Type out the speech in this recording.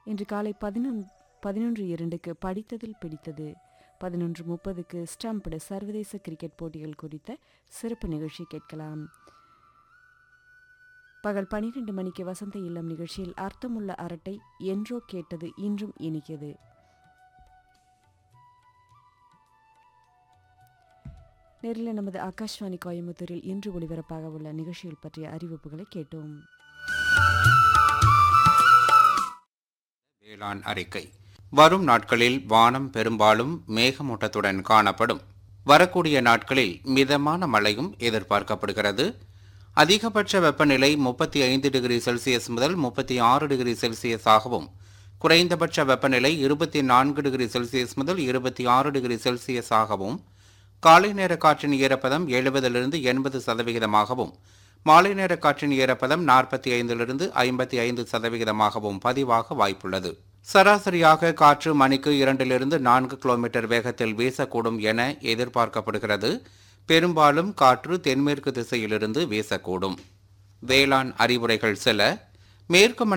இன்று காலை பதினொன் பதினொன்று இரண்டுக்கு படித்ததில் பிடித்தது பதினொன்று முப்பதுக்கு ஸ்டம்படு சர்வதேச கிரிக்கெட் போட்டிகள் குறித்த சிறப்பு நிகழ்ச்சி கேட்கலாம் பகல் பனிரெண்டு மணிக்கு வசந்த இல்லம் நிகழ்ச்சியில் அர்த்தமுள்ள அரட்டை என்றோ கேட்டது இன்றும் இனிக்கிறது நேரில் நமது ஆகாஷ்வாணி கோயம்புத்தூரில் இன்று ஒளிபரப்பாக உள்ள நிகழ்ச்சிகள் பற்றிய அறிவிப்புகளை கேட்டோம் வேளாண் அறிக்கை வரும் நாட்களில் வானம் பெரும்பாலும் மேகமூட்டத்துடன் காணப்படும் வரக்கூடிய நாட்களில் மிதமான மழையும் எதிர்பார்க்கப்படுகிறது அதிகபட்ச வெப்பநிலை முப்பத்தி ஐந்து டிகிரி செல்சியஸ் முதல் முப்பத்தி ஆறு டிகிரி செல்சியஸ் ஆகவும் குறைந்தபட்ச வெப்பநிலை இருபத்தி நான்கு டிகிரி செல்சியஸ் முதல் இருபத்தி ஆறு டிகிரி செல்சியஸ் ஆகவும் காலை நேர காற்றின் ஈரப்பதம் எழுபதிலிருந்து எண்பது சதவிகிதமாகவும் மாலை நேர காற்றின் ஈரப்பதம் நாற்பத்தி ஐந்திலிருந்து ஐம்பத்தி ஐந்து சதவிகிதமாகவும் பதிவாக வாய்ப்புள்ளது சராசரியாக காற்று மணிக்கு இரண்டிலிருந்து நான்கு கிலோமீட்டர் வேகத்தில் வீசக்கூடும் என எதிர்பார்க்கப்படுகிறது பெரும்பாலும் காற்று தென்மேற்கு திசையிலிருந்து வீசக்கூடும் வேளாண் அறிவுரைகள் சில மேற்கு